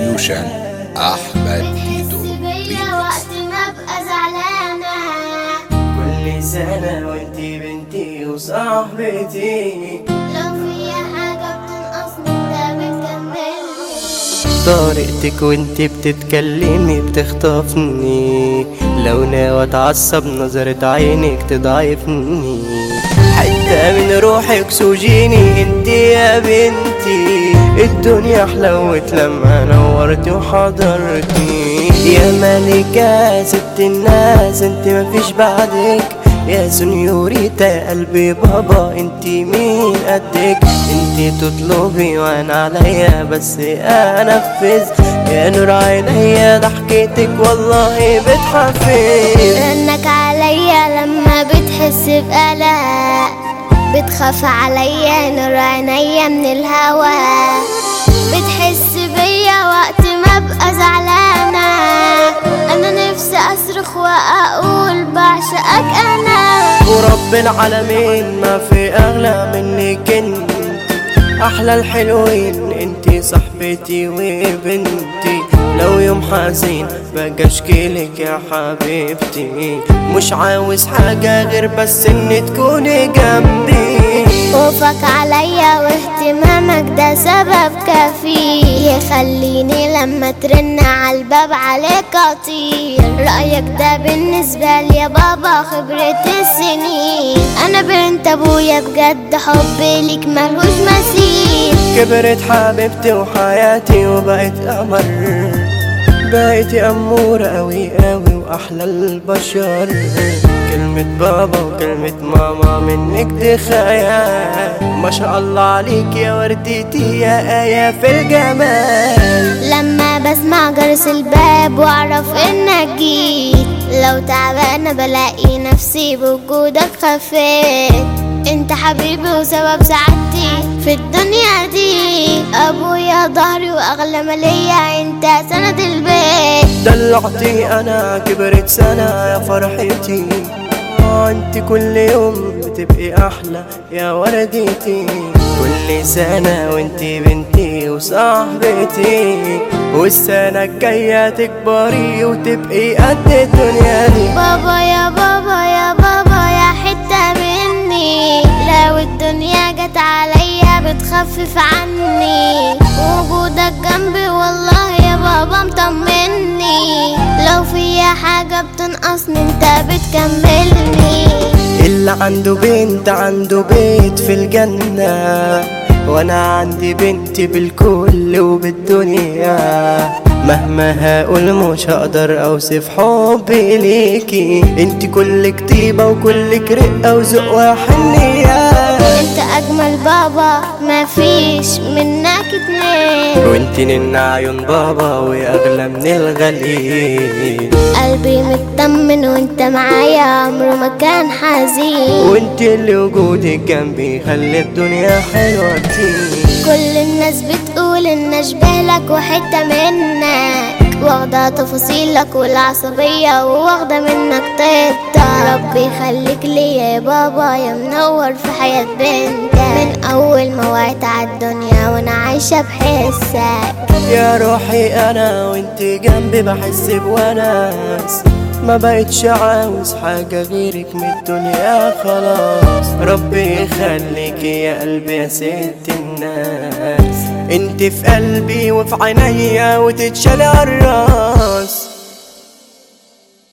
بروديوشن احمد تيتو بيا وقت ما ابقى زعلانة كل سنة وانتي بنتي وصاحبتي لو في حاجة بتنقصني ده بتكملني طريقتك وانتي بتتكلمي بتخطفني لو ناوي اتعصب نظرة عينك تضعفني حتة من روحك سوجيني انتي يا بنتي الدنيا حلوت لما نورتي وحضرتي يا ملكة ست الناس انت مفيش بعدك يا سنيوريتا قلبي بابا انتي مين قدك انتي تطلبي وانا عليا بس انفذ يا نور عينيا ضحكتك والله بتحفز رنك عليا لما بتحس بقلق بتخاف عليا نور عينيا من الهوا بتحس بيا وقت ما ابقى زعلانة انا نفسي اصرخ واقول بعشقك انا ورب العالمين ما في اغلى منك انت احلى الحلوين انتي صاحبتي وبنتي لو يوم حزين باجي اشكيلك يا حبيبتي مش عاوز حاجة غير بس ان تكوني جنبي خوفك عليا واهتمامك ده سبب كافي يخليني لما ترن على الباب عليك اطير رأيك ده بالنسبة لي يا بابا خبرة السنين انا بنت ابويا بجد حبي ليك ملهوش مثيل كبرت حبيبتي وحياتي وبقت قمر بقيتي أمورة أوي أوي وأحلى البشر كلمة بابا وكلمة ماما منك دي خيال ما شاء الله عليك يا وردتي يا آية في الجمال لما بسمع جرس الباب واعرف انك جيت لو تعبانة بلاقي نفسي بوجودك خفيت انت حبيبي وسبب سعادتي في الدنيا دي ابويا ظهري واغلى ما ليا انت سند البيت دلعتي أنا كبرت سنة يا فرحتي آه، انت كل يوم بتبقي احلى يا وردتي كل سنة وانت بنتي وصاحبتي والسنة الجاية تكبري وتبقي قد الدنيا دي بابا يا بابا يا بابا يا حتة مني لو الدنيا جت عليا بتخفف عني وجودك جنبي والله يا بابا مطمني لو فيا حاجة بتنقصني انت بتكملني اللي عنده بنت عنده بيت في الجنة وانا عندي بنتي بالكل وبالدنيا مهما هقول مش هقدر اوصف حبي ليكي انت كلك طيبة وكلك رقة وذوق وحنية انت اجمل بابا مفيش منك اتنين وانت نن عيون بابا واغلى من الغاليين قلبي مطمن وانت معايا عمره ما كان حزين وانت اللي وجودك جنبي خلي الدنيا حلوة كتير كل الناس بتقول ان اشبهلك وحتة منك واخدة تفاصيلك والعصبية وواخدة منك طيبتك ربي يخليك ليا يا بابا يا منور في حياة بنتك من اول ما وعيت عالدنيا وانا عايشة بحسك يا روحي انا وانت جنبي بحس بوناس ما بقتش عاوز حاجة غيرك من الدنيا خلاص ربي يخليك يا قلبي يا ست الناس انت في قلبي وفي عينيا وتتشال الراس